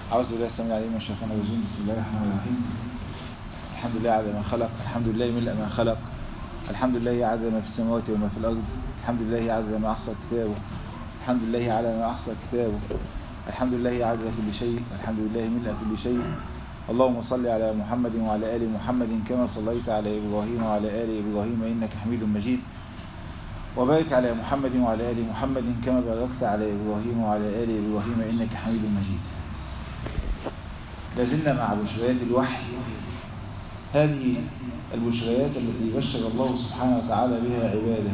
أعوذ بالله السميع العليم من الشيطان الرجيم بسم الله الرحمن الرحيم الحمد لله عدد ما خلق الحمد لله ملء ما خلق الحمد لله عدد ما في السماوات وما في الأرض الحمد لله عدد ما أحصى كتابه الحمد لله على ما أحصى كتابه الحمد لله عدد كل شيء الحمد لله ملء كل شيء اللهم صل على محمد وعلى آل محمد كما صليت على إبراهيم وعلى آل إبراهيم إنك حميد مجيد وبارك على محمد وعلى آل محمد كما باركت على إبراهيم وعلى آل إبراهيم إنك حميد مجيد لازلنا مع بشريات الوحي هذه البشريات التي بشر الله سبحانه وتعالى بها عباده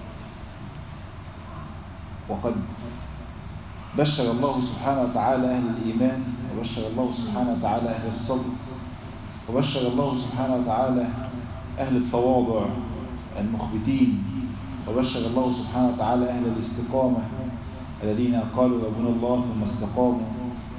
وقد بشر الله سبحانه وتعالى أهل الإيمان وبشر الله سبحانه وتعالى أهل الصبر وبشر الله سبحانه وتعالى أهل التواضع المخبتين وبشر الله سبحانه وتعالى أهل الاستقامة الذين قالوا ربنا الله ثم استقاموا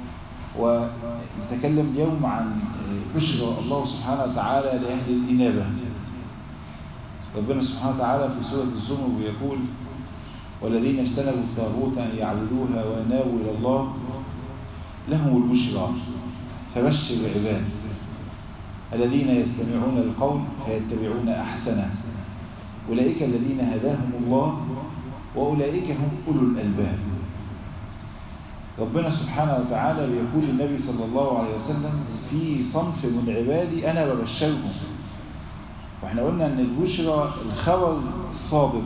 ونتكلم اليوم عن بشرى الله سبحانه وتعالى لأهل الإنابة ربنا سبحانه وتعالى في سورة الزمر يقول والذين اجتنبوا الطاغوت أن يعبدوها وأنابوا إلى الله لهم البشرى فبشر عباد الذين يستمعون القول فيتبعون أحسنه أولئك الذين هداهم الله وأولئك هم أولو الألباب ربنا سبحانه وتعالى بيقول النبي صلى الله عليه وسلم في صنف من عبادي أنا ببشرهم واحنا قلنا أن البشرى الخبر الصادق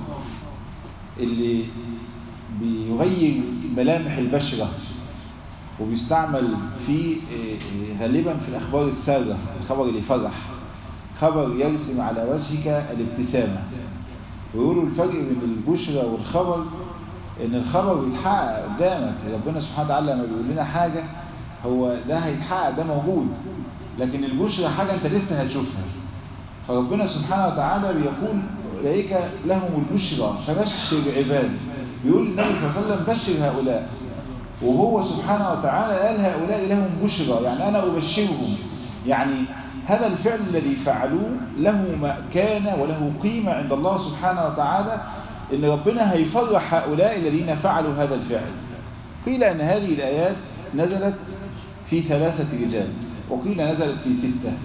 اللي بيغير ملامح البشرة وبيستعمل في غالبا في الأخبار السارة الخبر اللي فرح خبر يرسم على وجهك الابتسامة ويقولوا الفرق بين البشرى والخبر ان الخبر بيتحقق قدامك ربنا سبحانه وتعالى لما بيقول لنا حاجة هو ده هيتحقق ده موجود لكن البشرى حاجة انت لسه هتشوفها فربنا سبحانه وتعالى بيقول أولئك لهم البشرى فبشر عباد بيقول النبي صلى الله عليه وسلم بشر هؤلاء وهو سبحانه وتعالى قال هؤلاء لهم بشرى يعني أنا أبشرهم يعني هذا الفعل الذي فعلوه له مكانة وله قيمة عند الله سبحانه وتعالى ان ربنا هيفرح هؤلاء الذين فعلوا هذا الفعل قيل ان هذه الآيات نزلت في ثلاثة رجال وقيل نزلت في ستة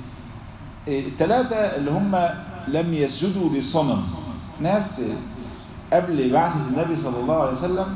الثلاثة اللي هم لم يسجدوا لصنم ناس قبل بعثة النبي صلى الله عليه وسلم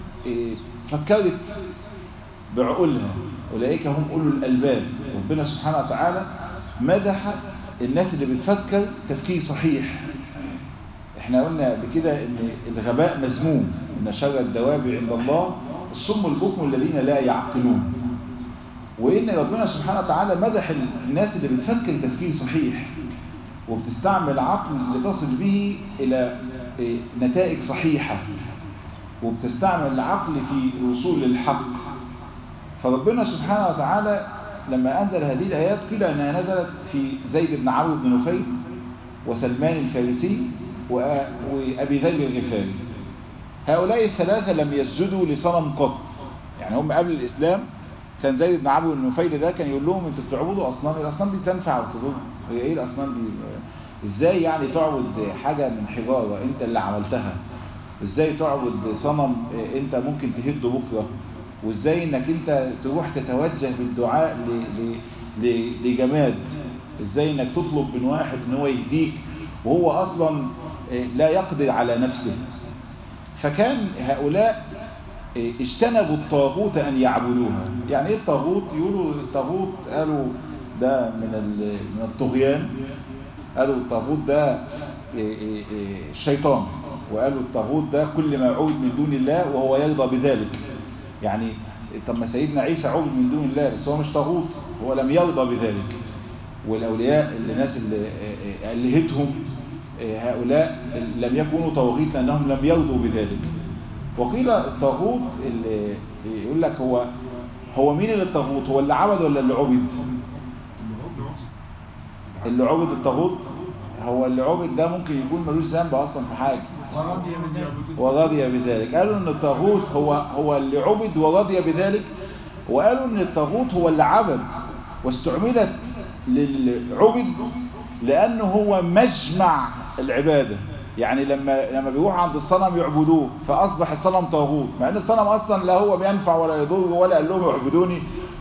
فكرت بعقولها أولئك هم أولو الألباب ربنا سبحانه وتعالى مدح الناس اللي بتفكر تفكير صحيح احنا قلنا بكده ان الغباء مذموم ان شر الدواب عند الله الصم البكم الذين لا يعقلون وان ربنا سبحانه وتعالى مدح الناس اللي بتفكر تفكير صحيح وبتستعمل عقل لتصل به الى نتائج صحيحة وبتستعمل العقل في الوصول للحق فربنا سبحانه وتعالى لما أنزل هذه الآيات قيل أنها نزلت في زيد بن عمرو بن نفيل وسلمان الفارسي وأبي ذر الغفاري هؤلاء الثلاثة لم يسجدوا لصنم قط يعني هم قبل الإسلام كان زيد بن عمرو بن نفيل ده كان يقول لهم انتوا بتعبدوا أصنام الأصنام دي تنفع وتضر هي إيه الأصنام دي إزاي يعني تعبد حاجة من حجارة أنت اللي عملتها إزاي تعبد صنم أنت ممكن تهده بكرة وإزاي إنك أنت تروح تتوجه بالدعاء لجماد إزاي إنك تطلب من واحد إن هو يهديك وهو أصلا لا يقدر على نفسه فكان هؤلاء اجتنبوا الطاغوت أن يعبدوها يعني إيه الطاغوت يقولوا الطاغوت قالوا ده من من الطغيان قالوا الطاغوت ده الشيطان وقالوا الطاغوت ده كل ما عبد من دون الله وهو يرضى بذلك يعني طب ما سيدنا عيسى عبد من دون الله بس هو مش طاغوت هو لم يرضى بذلك والأولياء الناس اللي ألهتهم هؤلاء لم يكونوا طواغيت لأنهم لم يرضوا بذلك وقيل الطاغوت اللي يقول لك هو هو مين اللي الطاغوت هو اللي عبد ولا اللي عبد اللي عبد الطاغوت هو اللي عبد ده ممكن يكون ملوش ذنب اصلا في حاجه ورضي بذلك قالوا ان الطاغوت هو هو اللي عبد ورضي بذلك وقالوا ان الطاغوت هو اللي عبد واستعملت للعبد لانه هو مجمع العباده يعني لما لما بيروح عند الصنم يعبدوه فاصبح الصنم طاغوت مع ان الصنم اصلا لا هو بينفع ولا يضر ولا قال لهم اعبدوني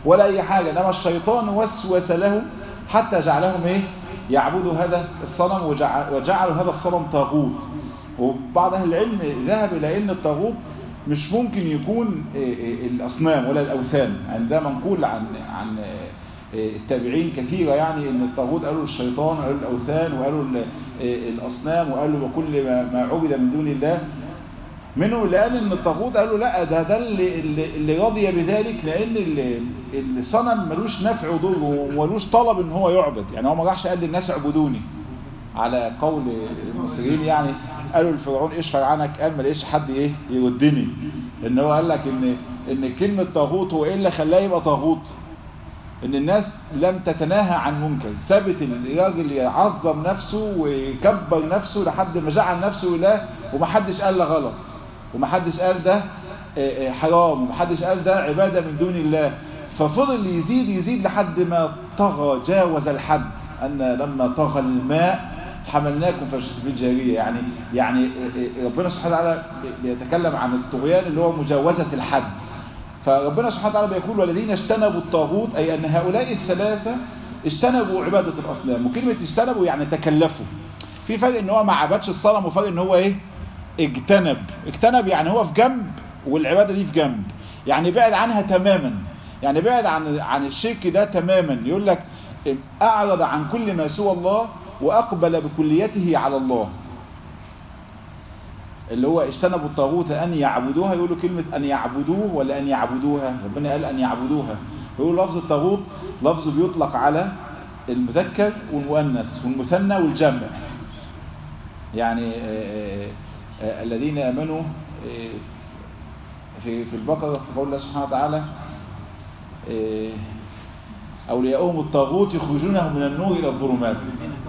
ولا اي حاجة انما الشيطان وسوس لهم حتى جعلهم ايه يعبدوا هذا الصنم وجعل وجعلوا هذا الصنم طاغوت وبعض اهل العلم ذهب الى ان الطاغوت مش ممكن يكون الاصنام ولا الاوثان يعني ده منقول عن عن التابعين كثيرة يعني ان الطاغوت قالوا الشيطان وقالوا الاوثان وقالوا الاصنام وقالوا وكل ما عبد من دون الله منهم اللي قال ان الطاغوت قالوا لا ده ده اللي, اللي رضي بذلك لان الصنم ملوش نفع وضر وملوش طلب ان هو يعبد يعني هو ما راحش قال للناس اعبدوني على قول المصريين يعني قالوا الفرعون اشفر عنك قال ما لقيش حد ايه يردني ان هو قال لك ان ان كلمه طاغوت هو ايه اللي خلاه يبقى طاغوت ان الناس لم تتناهى عن منكر ثابت الراجل يعظم نفسه ويكبر نفسه لحد ما جعل نفسه اله ومحدش قال له غلط ومحدش قال ده حرام ومحدش قال ده عبادة من دون الله ففضل يزيد يزيد لحد ما طغى جاوز الحد أن لما طغى الماء حملناكم في الجارية يعني يعني ربنا سبحانه وتعالى بيتكلم عن الطغيان اللي هو مجاوزة الحد فربنا سبحانه وتعالى بيقول والذين اجتنبوا الطاغوت أي أن هؤلاء الثلاثة اجتنبوا عبادة الأصنام وكلمة اجتنبوا يعني تكلفوا في فرق ان هو ما عبدش الصنم وفرق ان هو ايه اجتنب اجتنب يعني هو في جنب والعبادة دي في جنب يعني بعد عنها تماما يعني بعد عن عن الشرك ده تماما يقول لك اعرض عن كل ما سوى الله واقبل بكليته على الله اللي هو اجتنبوا الطاغوت ان يعبدوها يقولوا كلمة ان يعبدوه ولا ان يعبدوها ربنا قال ان يعبدوها يقول لفظ الطاغوت لفظ بيطلق على المذكر والمؤنث والمثنى والجمع يعني آآ آآ الذين امنوا في في البقرة في قول الله سبحانه وتعالى أولياؤهم الطاغوت يخرجونهم من النور إلى الظلمات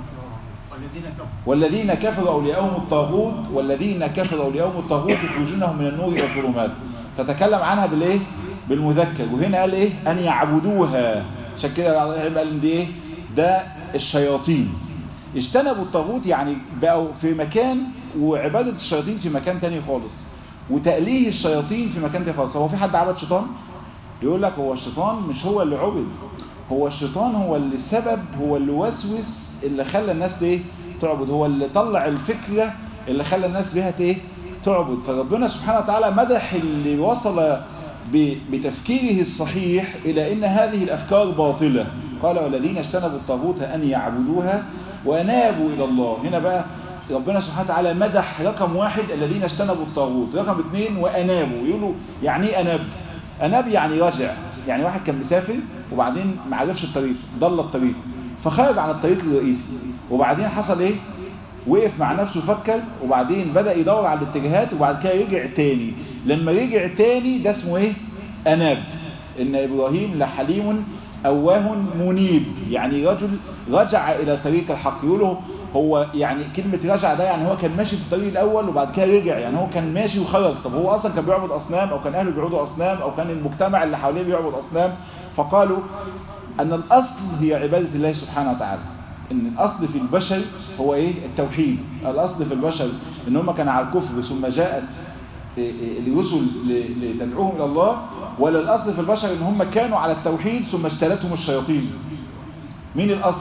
والذين كفروا أولياؤهم الطاغوت والذين كفروا أولياؤهم الطاغوت يخرجونهم من النور إلى الظلمات فتكلم عنها بالإيه بالمذكر وهنا قال إيه أن يعبدوها عشان كده قال دي إيه ده الشياطين اجتنبوا الطاغوت يعني بقوا في مكان وعبادة الشياطين في مكان تاني خالص وتأليه الشياطين في مكان تاني خالص هو في حد عبد شيطان يقول لك هو الشيطان مش هو اللي عبد هو الشيطان هو اللي السبب هو اللي وسوس اللي خلى الناس ايه تعبد هو اللي طلع الفكرة اللي خلى الناس بها ايه تعبد فربنا سبحانه وتعالى مدح اللي وصل بتفكيره الصحيح إلى أن هذه الأفكار باطلة قال والذين اجتنبوا الطاغوت أن يعبدوها وأنابوا إلى الله هنا بقى ربنا سبحانه وتعالى مدح رقم واحد الذين اجتنبوا الطاغوت رقم اثنين وأنابوا يقولوا يعني ايه أناب أناب يعني رجع يعني واحد كان مسافر وبعدين ما عرفش الطريق ضل الطريق فخرج عن الطريق الرئيسي وبعدين حصل ايه وقف مع نفسه فكر وبعدين بدأ يدور على الاتجاهات وبعد كده رجع تاني لما رجع تاني ده اسمه ايه أناب إن إبراهيم لحليم أواه منيب يعني رجل رجع إلى طريق الحق يقولوا هو يعني كلمة رجع ده يعني هو كان ماشي في الطريق الأول وبعد كده رجع يعني هو كان ماشي وخرج طب هو أصلا كان بيعبد أصنام أو كان أهله بيعبدوا أصنام أو كان المجتمع اللي حواليه بيعبد أصنام فقالوا أن الأصل هي عبادة الله سبحانه وتعالى ان الاصل في البشر هو ايه التوحيد الاصل في البشر ان هم كانوا على الكفر ثم جاءت الرسل لتدعوهم الى الله ولا الاصل في البشر ان هم كانوا على التوحيد ثم اشتلتهم الشياطين مين الاصل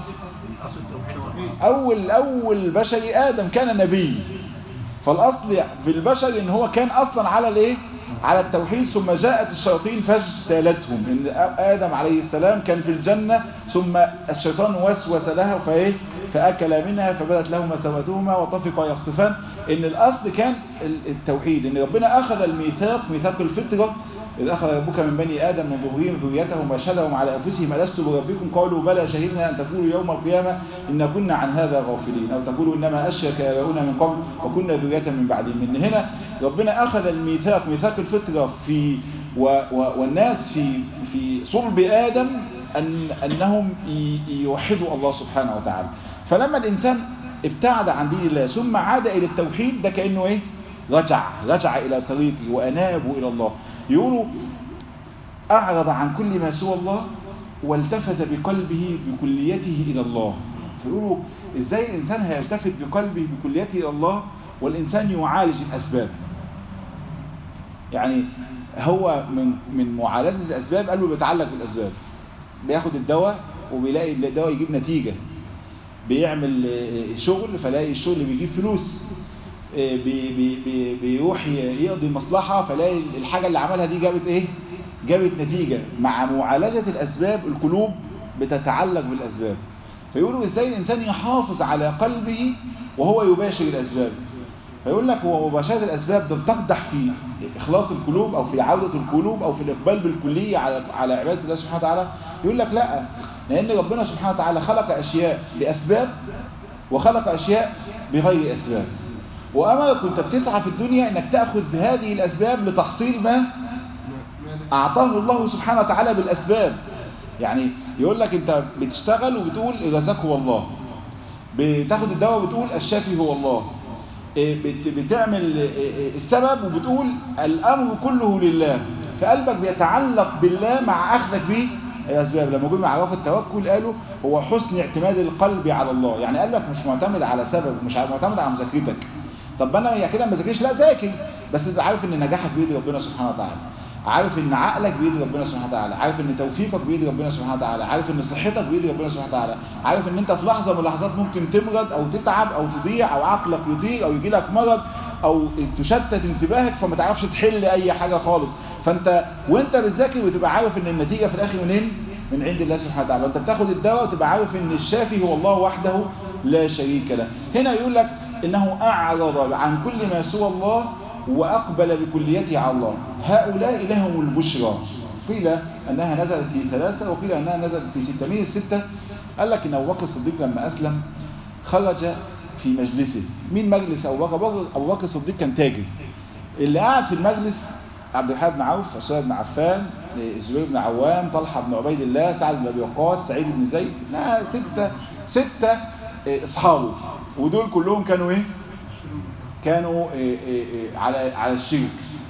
اول اول بشر ادم كان نبي فالاصل في البشر ان هو كان اصلا على الايه على التوحيد ثم جاءت الشياطين فاجتالتهم ان ادم عليه السلام كان في الجنة ثم الشيطان وسوس لها فايه فاكل منها فبدت لهما سواتهما وطفقا يخصفان ان الاصل كان التوحيد ان ربنا اخذ الميثاق ميثاق الفطرة إذ أخذ ربك من بني آدم من ظهورهم ذريتهم وشهدهم على أنفسهم ألست بربكم قالوا بلى شهدنا أن تقولوا يوم القيامة إن كنا عن هذا غافلين أو تقولوا إنما أشرك آباؤنا من قبل وكنا ذرية من بعدهم من هنا ربنا أخذ الميثاق ميثاق الفطرة في و و والناس في في صلب آدم أن أنهم يوحدوا الله سبحانه وتعالى فلما الإنسان ابتعد عن دين الله ثم عاد إلى التوحيد ده كأنه إيه رجع رجع إلى طريقه وأنابوا إلى الله يقولوا أعرض عن كل ما سوى الله والتفت بقلبه بكليته إلى الله فيقولوا إزاي الإنسان هيلتفت بقلبه بكليته إلى الله والإنسان يعالج الأسباب يعني هو من من معالجة الأسباب قلبه بيتعلق بالأسباب بياخد الدواء وبيلاقي الدواء يجيب نتيجة بيعمل شغل فلاقي الشغل بيجيب فلوس بي بي بي بيروح يقضي مصلحة فلاقي الحاجة اللي عملها دي جابت ايه جابت نتيجة مع معالجة الأسباب القلوب بتتعلق بالأسباب فيقولوا ازاي الإنسان يحافظ على قلبه وهو يباشر الأسباب فيقول لك هو مباشرة الأسباب ده بتقدح في إخلاص القلوب أو في عودة القلوب أو في الإقبال بالكلية على على عبادة الله سبحانه وتعالى يقول لك لا لأن ربنا سبحانه وتعالى خلق أشياء بأسباب وخلق أشياء بغير أسباب وأمرك كنت بتسعى في الدنيا أنك تأخذ بهذه الأسباب لتحصيل ما أعطاه الله سبحانه وتعالى بالأسباب يعني يقول لك أنت بتشتغل وبتقول الرزاق هو الله بتاخد الدواء وبتقول الشافي هو الله بتعمل السبب وبتقول الأمر كله لله فقلبك بيتعلق بالله مع أخذك به الأسباب لما جم عرفوا التوكل قالوا هو حسن اعتماد القلب على الله يعني قلبك مش معتمد على سبب مش معتمد على مذاكرتك طب انا يا كده ما ذاكرش لا ذاكر بس انت عارف ان نجاحك بيد ربنا سبحانه وتعالى عارف ان عقلك بيد ربنا سبحانه وتعالى عارف ان توفيقك بيد ربنا سبحانه وتعالى عارف ان صحتك بيد ربنا سبحانه وتعالى عارف ان انت في لحظه من اللحظات ممكن تمرض او تتعب او تضيع او عقلك يطير او يجي لك مرض او تشتت انتباهك فما تعرفش تحل اي حاجه خالص فانت وانت بتذاكر بتبقى عارف ان النتيجه في الاخر منين من عند الله سبحانه وتعالى انت بتاخد الدواء وتبقى عارف ان الشافي هو الله وحده لا شريك له هنا يقول لك انه اعرض عن كل ما سوى الله واقبل بكليته على الله هؤلاء لهم البشرى قيل انها نزلت في ثلاثة وقيل انها نزلت في ستة مين الستة قال لك ان ابو بكر الصديق لما اسلم خرج في مجلسه مين مجلس ابو بكر ابو بكر الصديق كان تاجر اللي قاعد في المجلس عبد الرحمن بن عوف عثمان بن عفان الزبير بن عوام طلحه بن عبيد الله سعد بن ابي وقاص سعيد بن زيد لا ستة ستة اصحابه ودول كلهم كانوا ايه كانوا إيه إيه إيه على على الشرك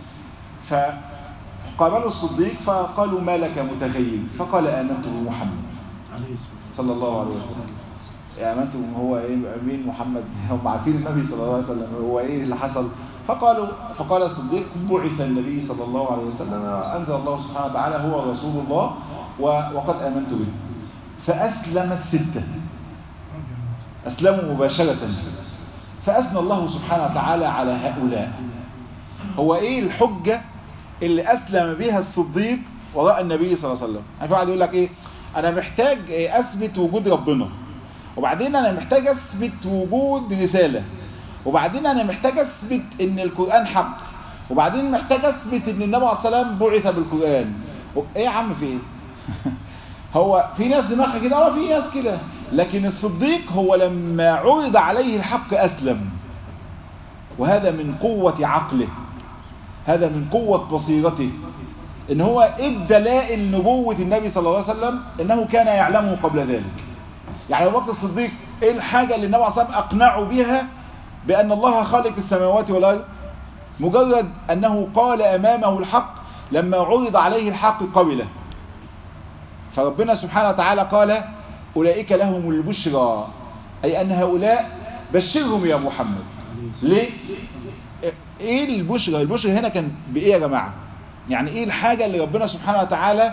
فقابلوا الصديق فقالوا ما لك متغير فقال آمنت بمحمد صلى الله عليه وسلم آمنت هو ايه مين محمد هم عارفين النبي صلى الله عليه وسلم هو ايه اللي حصل فقالوا فقال الصديق بعث النبي صلى الله عليه وسلم أنزل الله سبحانه وتعالى هو رسول الله وقد آمنت به فأسلم الستة أسلموا مباشرة فأثنى الله سبحانه وتعالى على هؤلاء هو إيه الحجة اللي أسلم بها الصديق وراء النبي صلى الله عليه وسلم يعني واحد يقول لك إيه أنا محتاج أثبت وجود ربنا وبعدين أنا محتاج أثبت وجود رسالة وبعدين أنا محتاج أثبت إن القرآن حق وبعدين محتاج أثبت إن النبي عليه الصلاة والسلام بعث بالقرآن إيه يا عم في إيه هو في ناس دماغها كده اه في ناس كده لكن الصديق هو لما عرض عليه الحق أسلم وهذا من قوة عقله هذا من قوة بصيرته ان هو ادى دلائل نبوة النبي صلى الله عليه وسلم انه كان يعلمه قبل ذلك يعني ابو بكر الصديق ايه الحاجة اللي النبي صلى الله عليه وسلم اقنعه بها بان الله خالق السماوات والارض مجرد انه قال امامه الحق لما عرض عليه الحق قبله فربنا سبحانه وتعالى قال أولئك لهم البشرى أي أن هؤلاء بشرهم يا محمد ليه؟ إيه البشرى؟ البشرى هنا كان بإيه يا جماعة؟ يعني إيه الحاجة اللي ربنا سبحانه وتعالى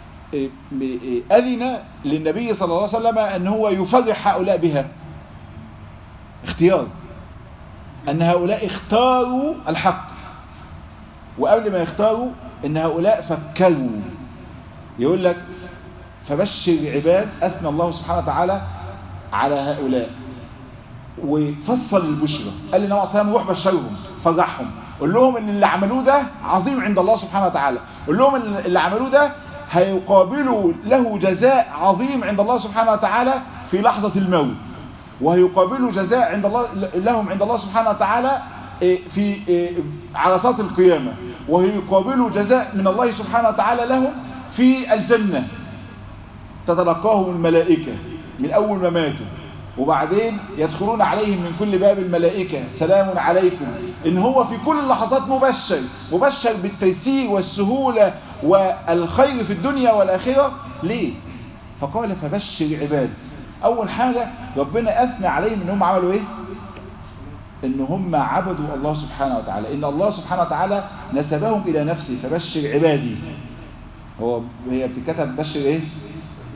أذن للنبي صلى الله عليه وسلم أن هو يفرح هؤلاء بها اختيار أن هؤلاء اختاروا الحق وقبل ما يختاروا أن هؤلاء فكروا يقول لك فبشر عباد أثنى الله سبحانه وتعالى على هؤلاء وفصل البشرى قال لنا عليه وسلم روح بشرهم فرحهم قول لهم ان اللي عملوه ده عظيم عند الله سبحانه وتعالى قول لهم ان اللي عملوه ده هيقابلوا له جزاء عظيم عند الله سبحانه وتعالى في لحظة الموت وهيقابلوا جزاء عند الله لهم عند الله سبحانه وتعالى في عرصات القيامة وهيقابلوا جزاء من الله سبحانه وتعالى لهم في الجنة تتلقاهم الملائكة من أول ما ماتوا وبعدين يدخلون عليهم من كل باب الملائكة سلام عليكم إن هو في كل اللحظات مبشر مبشر بالتيسير والسهولة والخير في الدنيا والآخرة ليه؟ فقال فبشر عباد أول حاجة ربنا أثنى عليهم إن هم عملوا إيه؟ إن هم عبدوا الله سبحانه وتعالى إن الله سبحانه وتعالى نسبهم إلى نفسه فبشر عبادي هو هي بتتكتب بشر إيه؟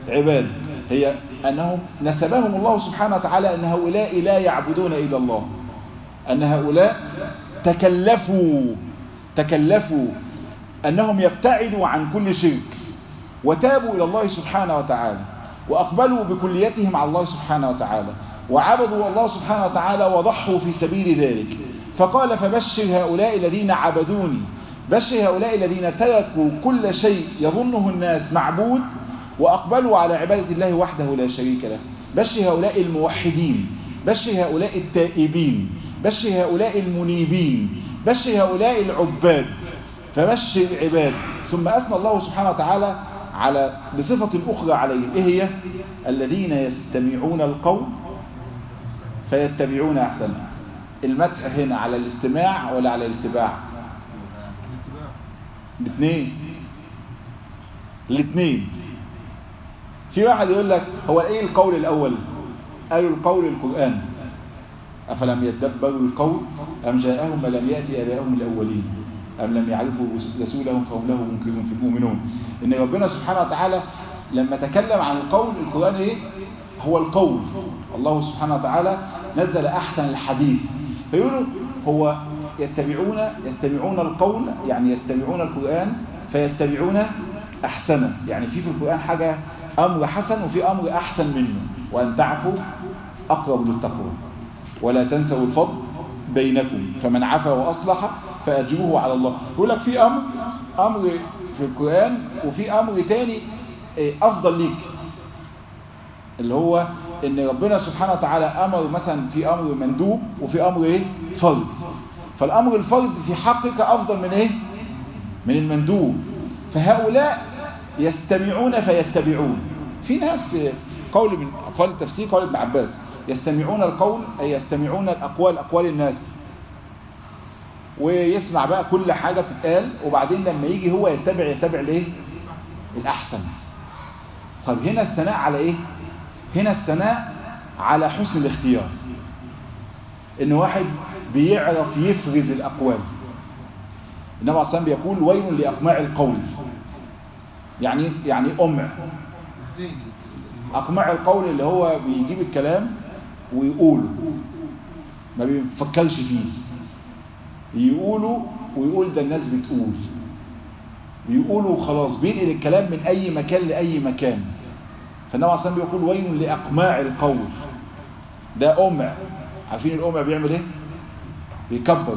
عباد هي أنهم نسبهم الله سبحانه وتعالى أن هؤلاء لا يعبدون إلا الله أن هؤلاء تكلفوا تكلفوا أنهم يبتعدوا عن كل شرك وتابوا إلى الله سبحانه وتعالى وأقبلوا بكليتهم على الله سبحانه وتعالى وعبدوا الله سبحانه وتعالى وضحوا في سبيل ذلك فقال فبشر هؤلاء الذين عبدوني بشر هؤلاء الذين تركوا كل شيء يظنه الناس معبود وأقبلوا على عبادة الله وحده لا شريك له بشر هؤلاء الموحدين بشر هؤلاء التائبين بشر هؤلاء المنيبين بشر هؤلاء العباد فبشر العباد ثم أثنى الله سبحانه وتعالى على بصفة أخرى عليهم إيه هي الذين يستمعون القول فيتبعون أحسنه المدح هنا على الاستماع ولا على الاتباع الاثنين الاثنين في واحد يقول لك هو ايه القول الاول قالوا القول القرآن افلم يدبروا القول ام جاءهم ما لم يأتي ابائهم الاولين ام لم يعرفوا رسولهم فهم له منكرون في المؤمنون ان ربنا سبحانه وتعالى لما تكلم عن القول القرآن ايه هو القول الله سبحانه وتعالى نزل احسن الحديث فيقولوا هو يتبعون يستمعون القول يعني يستمعون القرآن فيتبعون أحسنه يعني في في القرآن حاجة أمر حسن وفي أمر أحسن منه وأن تعفوا أقرب للتقوى ولا تنسوا الفضل بينكم فمن عفا وأصلح فأجره على الله يقول لك في أمر أمر في القرآن وفي أمر تاني أفضل ليك اللي هو ان ربنا سبحانه وتعالى امر مثلا في امر مندوب وفي امر ايه فرض فالامر الفرض في حقك افضل من ايه من المندوب فهؤلاء يستمعون فيتبعون في ناس قول من اقوال التفسير قول ابن عباس يستمعون القول اي يستمعون الاقوال اقوال الناس ويسمع بقى كل حاجة بتتقال وبعدين لما يجي هو يتبع يتبع الايه الاحسن طب هنا الثناء على ايه هنا الثناء على حسن الاختيار ان واحد بيعرف يفرز الاقوال النبي عليه الصلاه بيقول ويل لاقماع القول يعني يعني امع اقماع القول اللي هو بيجيب الكلام ويقوله ما بيفكرش فيه يقوله ويقول ده الناس بتقول بيقولوا وخلاص بينقل الكلام من اي مكان لاي مكان فالنبي عليه الصلاه بيقول ويل لاقماع القول ده امع عارفين الامع بيعمل ايه بيكبر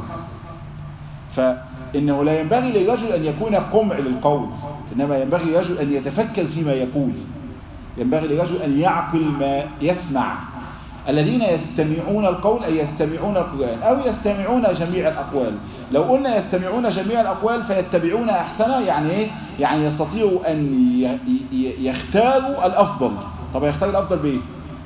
فانه لا ينبغي للرجل ان يكون قمع للقول انما ينبغي للرجل ان يتفكر فيما يقول ينبغي للرجل ان يعقل ما يسمع الذين يستمعون القول أي يستمعون القرآن أو يستمعون جميع الأقوال لو قلنا يستمعون جميع الأقوال فيتبعون أحسنها يعني إيه؟ يعني يستطيعوا أن يختاروا الأفضل طب يختار الأفضل بإيه؟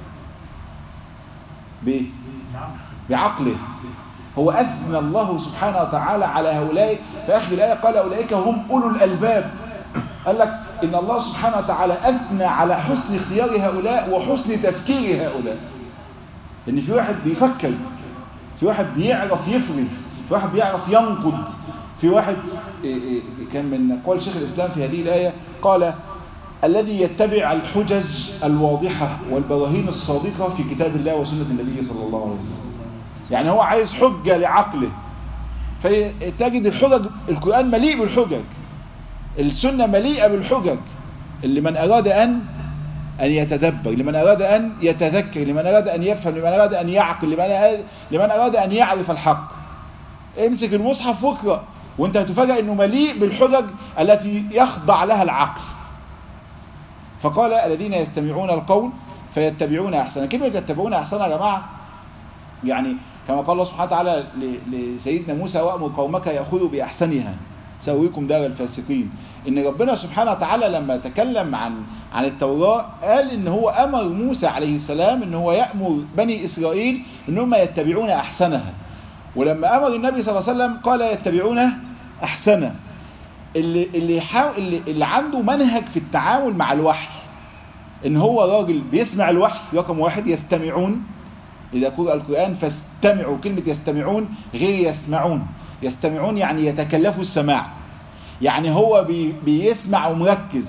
بإيه؟ بعقله هو أثنى الله سبحانه وتعالى على هؤلاء في آخر الآية قال أولئك هم أولو الألباب قال لك إن الله سبحانه وتعالى أثنى على حسن اختيار هؤلاء وحسن تفكير هؤلاء ان في واحد بيفكر في واحد بيعرف يفرز في واحد بيعرف ينقد في واحد كان من اقوال شيخ الاسلام في هذه الايه قال الذي يتبع الحجج الواضحه والبراهين الصادقه في كتاب الله وسنه النبي صلى الله عليه وسلم يعني هو عايز حجه لعقله فتجد الحجج القران مليء بالحجج السنه مليئه بالحجج اللي من اراد ان أن يتدبر لمن أراد أن يتذكر لمن أراد أن يفهم لمن أراد أن يعقل لمن لمن أراد أن يعرف الحق امسك المصحف واقرأ وانت هتفاجأ انه مليء بالحجج التي يخضع لها العقل فقال الذين يستمعون القول فيتبعون أحسن كلمة يتبعون أحسن يا جماعة يعني كما قال الله سبحانه وتعالى لسيدنا موسى وأمر قومك يأخذوا بأحسنها سويكم دار الفاسقين ان ربنا سبحانه وتعالى لما تكلم عن عن التوراة قال ان هو امر موسى عليه السلام ان هو يأمر بني اسرائيل ان هم يتبعون احسنها ولما امر النبي صلى الله عليه وسلم قال يتبعون احسنها اللي اللي, حاول اللي, اللي عنده منهج في التعامل مع الوحي ان هو راجل بيسمع الوحي رقم واحد يستمعون اذا قرأ القرآن فاستمعوا كلمة يستمعون غير يسمعون يستمعون يعني يتكلفوا السماع يعني هو بي بيسمع ومركز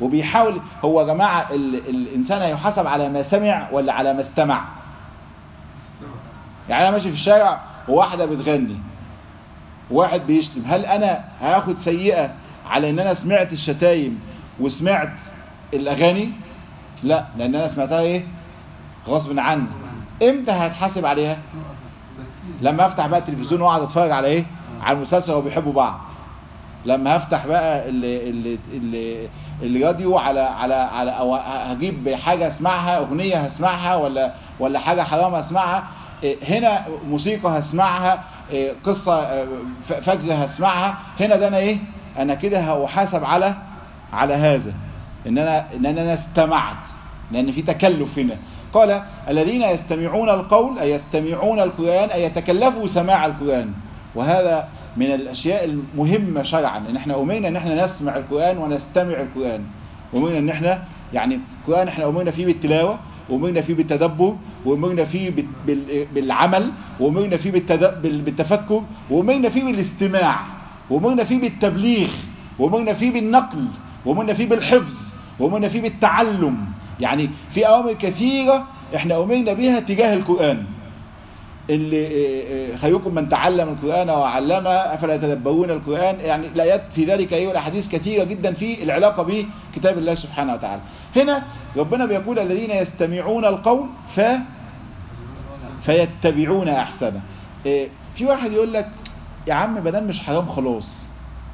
وبيحاول هو يا جماعة ال... الإنسان يحاسب على ما سمع ولا على ما استمع يعني أنا ماشي في الشارع وواحدة بتغني واحد بيشتم هل أنا هاخد سيئة على إن أنا سمعت الشتايم وسمعت الأغاني لا لأن أنا سمعتها إيه غصب عني إمتى هتحاسب عليها لما أفتح بقى التلفزيون وأقعد أتفرج على إيه على المسلسل وبيحبوا بعض لما هفتح بقى الراديو على على على او هجيب حاجه اسمعها اغنيه هسمعها ولا ولا حاجه حرام هسمعها هنا موسيقى هسمعها قصه فجر هسمعها هنا ده انا ايه انا كده هحاسب على على هذا ان انا ان انا استمعت لان في تكلف هنا قال الذين يستمعون القول اي يستمعون القران اي يتكلفوا سماع القران وهذا من الاشياء المهمه شرعا ان احنا امرنا ان احنا نسمع القران ونستمع القران امرنا ان احنا يعني القران احنا امرنا فيه بالتلاوه وامرنا فيه بالتدبر وامرنا فيه بالعمل وامرنا فيه بالتفكر وامرنا فيه بالاستماع وامرنا فيه بالتبليغ وامرنا فيه بالنقل وامرنا فيه بالحفظ وامرنا فيه بالتعلم يعني في اوامر كثيره احنا امرنا بها تجاه القران اللي خيركم من تعلم القرآن وعلمه أفلا يتدبرون القرآن يعني الآيات في ذلك أيها الأحاديث كثيرة جدا في العلاقة بكتاب الله سبحانه وتعالى هنا ربنا بيقول الذين يستمعون القول ف فيتبعون أحسنه في واحد يقول لك يا عم بدل مش حرام خلاص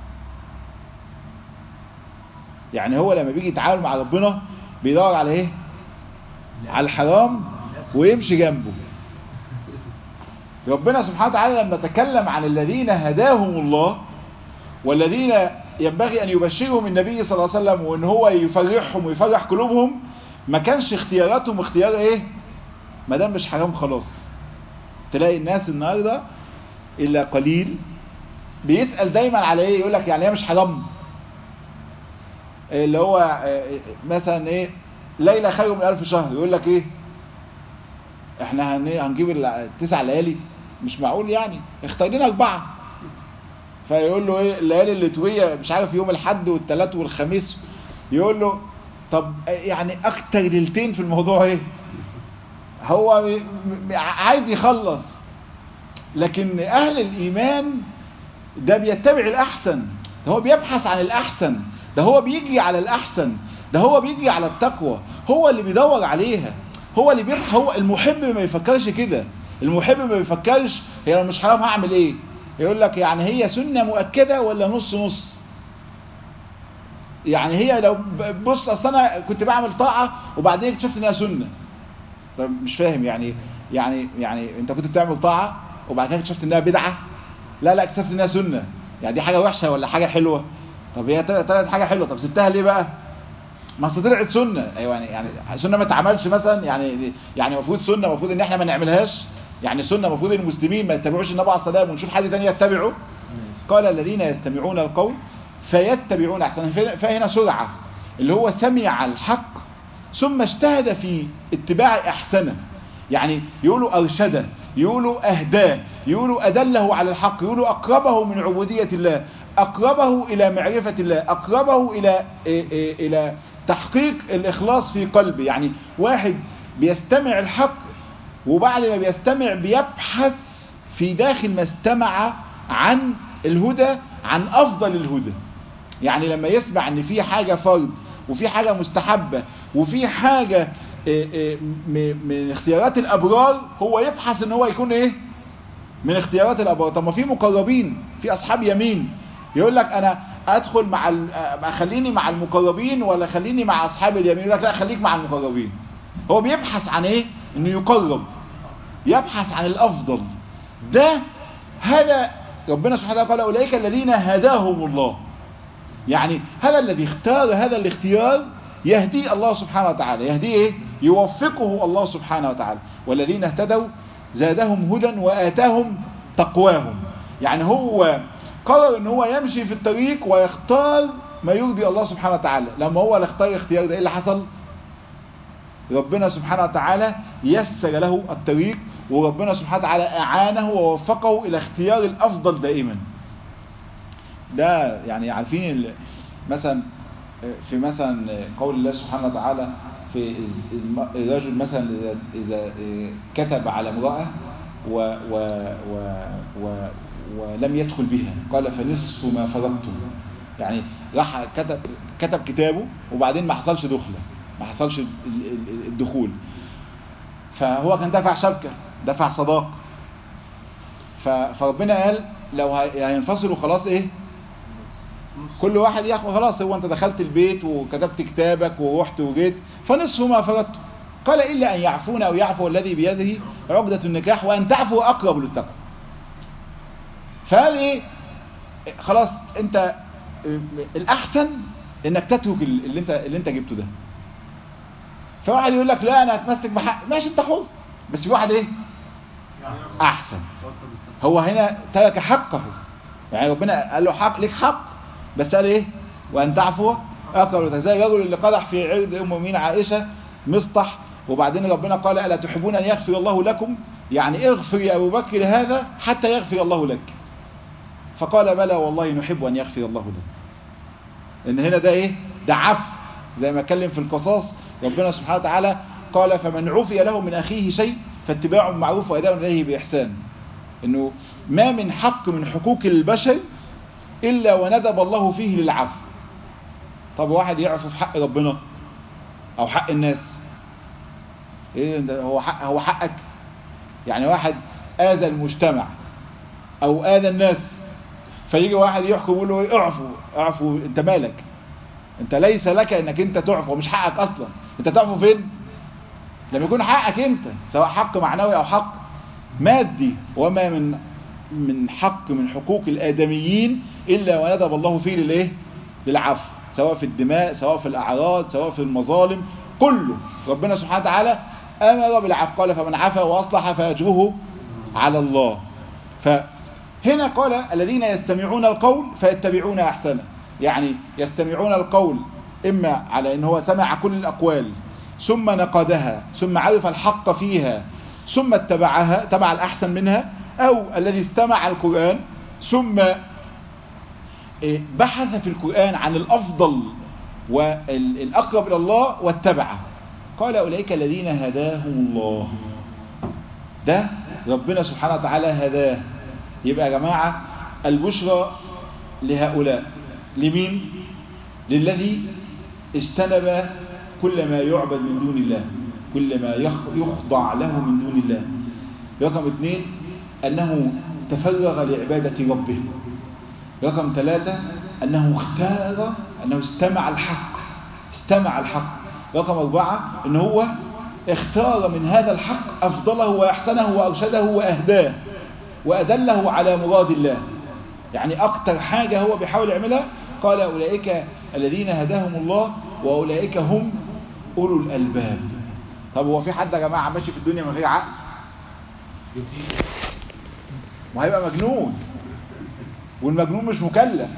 يعني هو لما بيجي يتعامل مع ربنا بيدور على ايه على الحرام ويمشي جنبه ربنا سبحانه وتعالى لما تكلم عن الذين هداهم الله والذين ينبغي أن يبشرهم النبي صلى الله عليه وسلم وأن هو يفرحهم ويفرح قلوبهم ما كانش اختياراتهم اختيار ايه ما دام مش حرام خلاص تلاقي الناس النهاردة إلا قليل بيسأل دايما على ايه يقول لك يعني ايه مش حرام اللي هو مثلا ايه ليلة خير من ألف شهر يقول لك ايه احنا هنجيب التسع ليالي مش معقول يعني اختار لنا اربعه فيقول له ايه الليالي الليتويه مش عارف يوم الاحد والثلاث والخميس يقول له طب يعني اكتر ليلتين في الموضوع ايه هو عايز يخلص لكن اهل الايمان ده بيتبع الاحسن ده هو بيبحث عن الاحسن ده هو بيجري على الاحسن ده هو بيجري على التقوى هو اللي بيدور عليها هو اللي بيبحث هو المحب ما يفكرش كده المحب ما بيفكرش هي لو مش حرام هعمل ايه يقول لك يعني هي سنة مؤكدة ولا نص نص يعني هي لو بص اصل انا كنت بعمل طاعة وبعدين اكتشفت انها سنة طب مش فاهم يعني يعني يعني انت كنت بتعمل طاعة وبعد كده اكتشفت انها بدعة لا لا اكتشفت انها سنة يعني دي حاجة وحشة ولا حاجة حلوة طب هي طلعت حاجة حلوة طب سبتها ليه بقى ما اصل طلعت سنه ايوه يعني يعني سنه ما اتعملش مثلا يعني يعني المفروض سنه المفروض ان احنا ما نعملهاش يعني سنه المفروض المسلمين ما يتبعوش النبي عليه الصلاه ونشوف حد تاني يتبعه قال الذين يستمعون القول فيتبعون احسن فهنا سرعه اللي هو سمع الحق ثم اجتهد في اتباع احسنه يعني يقولوا ارشده يقولوا اهداه يقولوا ادله على الحق يقولوا اقربه من عبوديه الله اقربه الى معرفه الله اقربه الى الى تحقيق الإخلاص في قلبي يعني واحد بيستمع الحق وبعد ما بيستمع بيبحث في داخل ما استمع عن الهدى عن أفضل الهدى يعني لما يسمع ان في حاجة فرض وفي حاجة مستحبة وفي حاجة من اختيارات الأبرار هو يبحث ان هو يكون ايه من اختيارات الأبرار طب ما في مقربين في أصحاب يمين يقول لك انا ادخل مع خليني مع المقربين ولا خليني مع اصحاب اليمين يقول لك لا خليك مع المقربين هو بيبحث عن ايه انه يقرب يبحث عن الافضل ده هذا ربنا سبحانه وتعالى قال اولئك الذين هداهم الله يعني هذا الذي اختار هذا الاختيار يهدي الله سبحانه وتعالى يهدي ايه يوفقه الله سبحانه وتعالى والذين اهتدوا زادهم هدى واتاهم تقواهم يعني هو قرر ان هو يمشي في الطريق ويختار ما يرضي الله سبحانه وتعالى لما هو اللي اختار الاختيار ده ايه اللي حصل ربنا سبحانه وتعالى يسر له الطريق وربنا سبحانه وتعالى اعانه ووفقه الى اختيار الافضل دائما ده يعني عارفين مثلا في مثلا قول الله سبحانه وتعالى في الرجل مثلا إذا كتب على امرأة و و و و ولم يدخل بها قال فنصف ما فرضتم يعني راح كتب كتب كتابه وبعدين ما حصلش دخله ما حصلش الدخول فهو كان دفع شبكة دفع صداق فربنا قال لو هينفصلوا خلاص ايه كل واحد ياخد خلاص هو انت دخلت البيت وكتبت كتابك ورحت وجيت فنصف ما فرضتم قال إلا أن يعفون أو يعفو الذي بيده عقدة النكاح وأن تعفو أقرب للتقوى فقال إيه خلاص أنت الأحسن إنك تترك اللي أنت اللي أنت جبته ده فواحد يقول لك لا أنا هتمسك بحق ماشي أنت حر بس في واحد إيه أحسن هو هنا ترك حقه يعني ربنا قال له حق ليك حق بس قال إيه وأن تعفو أقرب زي الرجل اللي قدح في عرض أم المؤمنين عائشة مصطح وبعدين ربنا قال ألا تحبون أن يغفر الله لكم يعني اغفر يا أبو بكر هذا حتى يغفر الله لك فقال بلى والله نحب أن يغفر الله لك إن هنا ده إيه ده عفو زي ما اتكلم في القصاص ربنا سبحانه وتعالى قال فمن عفي له من أخيه شيء فاتباع معروف وأداء إليه بإحسان إنه ما من حق من حقوق البشر إلا وندب الله فيه للعفو طب واحد يعفو في حق ربنا أو حق الناس ايه ده هو حق هو حقك يعني واحد اذى المجتمع او اذى الناس فيجي واحد يحكم يقول له اعفو اعفو انت مالك انت ليس لك انك انت تعفو مش حقك اصلا انت تعفو فين لما يكون حقك انت سواء حق معنوي او حق مادي وما من من حق من حقوق الادميين الا وندب الله فيه للايه للعفو سواء في الدماء سواء في الاعراض سواء في المظالم كله ربنا سبحانه وتعالى أمر بالعفو قال فمن عفا وأصلح فأجره على الله فهنا قال الذين يستمعون القول فيتبعون أحسنه يعني يستمعون القول إما على أن هو سمع كل الأقوال ثم نقدها ثم عرف الحق فيها ثم اتبعها تبع الأحسن منها أو الذي استمع القرآن ثم بحث في القرآن عن الأفضل والأقرب إلى الله واتبعه قال أولئك الذين هداهم الله ده ربنا سبحانه وتعالى هداه يبقى يا جماعة البشرى لهؤلاء لمين للذي اجتنب كل ما يعبد من دون الله كل ما يخضع له من دون الله رقم اثنين أنه تفرغ لعبادة ربه رقم ثلاثة أنه اختار أنه استمع الحق استمع الحق رقم أربعة أن هو اختار من هذا الحق أفضله وأحسنه وأرشده وأهداه وأدله على مراد الله يعني أكتر حاجة هو بيحاول يعملها قال أولئك الذين هداهم الله وأولئك هم أولو الألباب طب هو في حد يا جماعة ماشي في الدنيا من غير عقل ما هيبقى مجنون والمجنون مش مكلف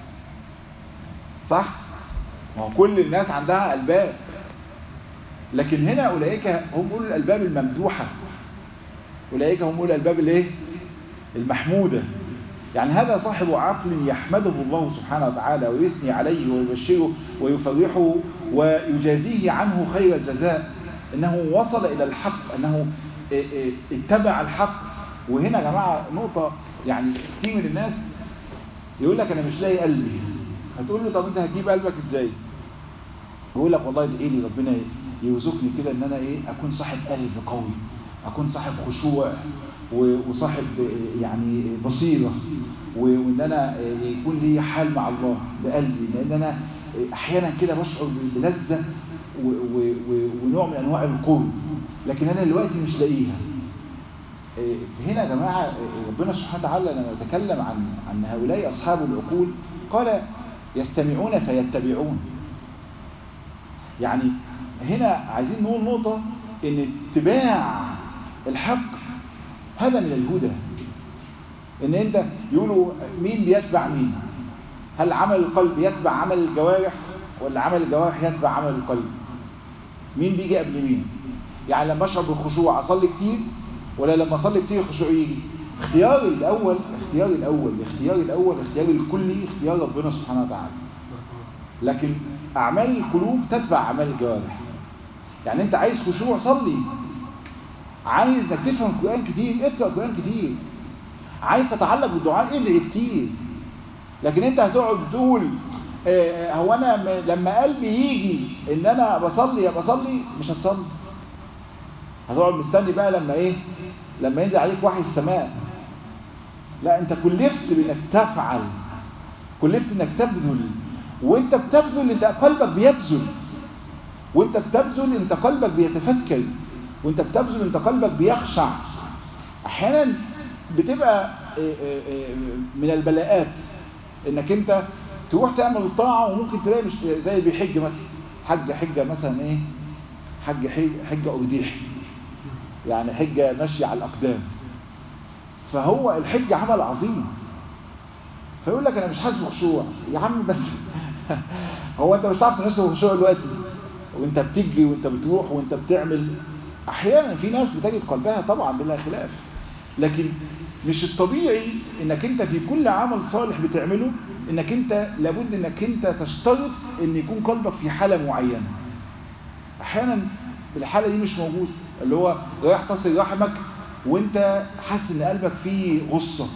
صح ما هو كل الناس عندها ألباب لكن هنا أولئك هم أولو الألباب الممدوحة أولئك هم أولو الألباب الايه المحمودة يعني هذا صاحب عقل يحمده الله سبحانه وتعالى ويثني عليه ويبشره ويفرحه ويجازيه عنه خير الجزاء انه وصل الى الحق انه اتبع الحق وهنا يا جماعة نقطة يعني كتير من الناس يقول لك انا مش لاقي قلبي هتقول له طب انت هتجيب قلبك ازاي يقول لك والله ادعي لي ربنا يرزقني كده ان انا ايه اكون صاحب قلب قوي اكون صاحب خشوع وصاحب يعني بصيرة وان انا يكون لي حال مع الله بقلبي لان انا احيانا كده بشعر بلذة ونوع من انواع القرب لكن انا دلوقتي مش لاقيها هنا يا جماعة ربنا سبحانه وتعالى لما يتكلم عن عن هؤلاء اصحاب العقول قال يستمعون فيتبعون يعني هنا عايزين نقول نقطة ان اتباع الحق هذا من الهدى ان انت يقولوا مين بيتبع مين هل عمل القلب يتبع عمل الجوارح ولا عمل الجوارح يتبع عمل القلب مين بيجي قبل مين يعني لما اشرب الخشوع اصلي كتير ولا لما اصلي كتير الخشوع يجي اختياري الاول اختياري الاول الاختيار الاول اختياري الكلي اختيار ربنا سبحانه وتعالى لكن أعمال القلوب تتبع أعمال الجوارح يعني أنت عايز خشوع صلي عايز انك تفهم القرآن كتير اقرأ القرآن كتير عايز تتعلق بالدعاء ادعي كتير لكن انت هتقعد تقول اه هو انا لما قلبي يجي ان انا بصلي بصلي مش هتصلي هتقعد مستني بقى لما ايه لما ينزل عليك وحي السماء لا انت كلفت بانك تفعل كلفت انك تبذل وانت بتبذل انت قلبك بيبذل وانت بتبذل انت قلبك بيتفكر وانت بتبذل انت قلبك بيخشع احيانا بتبقى من البلاءات انك انت تروح تعمل الطاعة وممكن تلاقي مش زي بيحج مثلا حج حجة مثلا ايه حج حجة ارديح يعني حجة ماشية على الاقدام فهو الحج عمل عظيم فيقول لك انا مش حاسس بخشوع يا عم بس هو انت مش هتعرف تحس بخشوع دلوقتي وانت بتجري وانت بتروح وانت بتعمل احيانا في ناس بتجد قلبها طبعا بلا خلاف لكن مش الطبيعي انك انت في كل عمل صالح بتعمله انك انت لابد انك انت تشترط ان يكون قلبك في حالة معينة احيانا الحالة دي مش موجود اللي هو رايح تصل رحمك وانت حاسس ان قلبك فيه غصة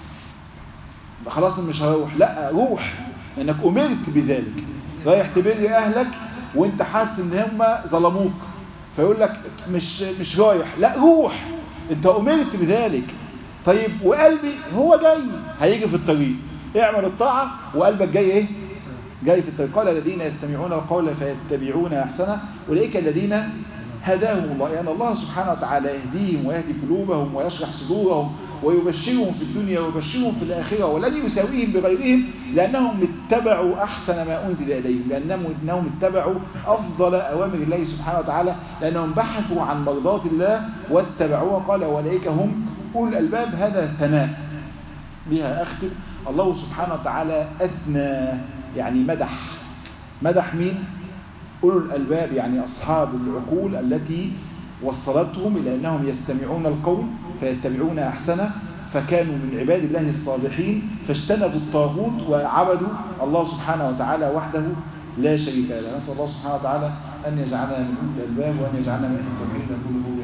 خلاص مش هروح لا روح انك امرت بذلك رايح تبر اهلك وانت حاسس ان هم ظلموك فيقول لك مش مش رايح لا روح انت امرت بذلك طيب وقلبي هو جاي هيجي في الطريق اعمل الطاعة وقلبك جاي ايه جاي في الطريق قال الذين يستمعون القول فيتبعون احسنه اولئك الذين هداهم الله يعني الله سبحانه وتعالى يهديهم ويهدي قلوبهم ويشرح صدورهم ويبشرهم في الدنيا ويبشرهم في الآخرة ولن يساويهم بغيرهم لأنهم اتبعوا أحسن ما أنزل إليهم لأنهم إنهم اتبعوا أفضل أوامر الله سبحانه وتعالى لأنهم بحثوا عن مرضات الله واتبعوها قال أولئك هم أولو الألباب هذا ثناء بها أختم الله سبحانه وتعالى أثنى يعني مدح مدح مين أولو الألباب يعني أصحاب العقول التي وصلتهم إلى أنهم يستمعون القول فيتبعون أحسنه فكانوا من عباد الله الصالحين فاجتنبوا الطاغوت وعبدوا الله سبحانه وتعالى وحده لا شريك له نسأل الله سبحانه وتعالى أن يجعلنا من أولي الألباب وأن يجعلنا من التوحيد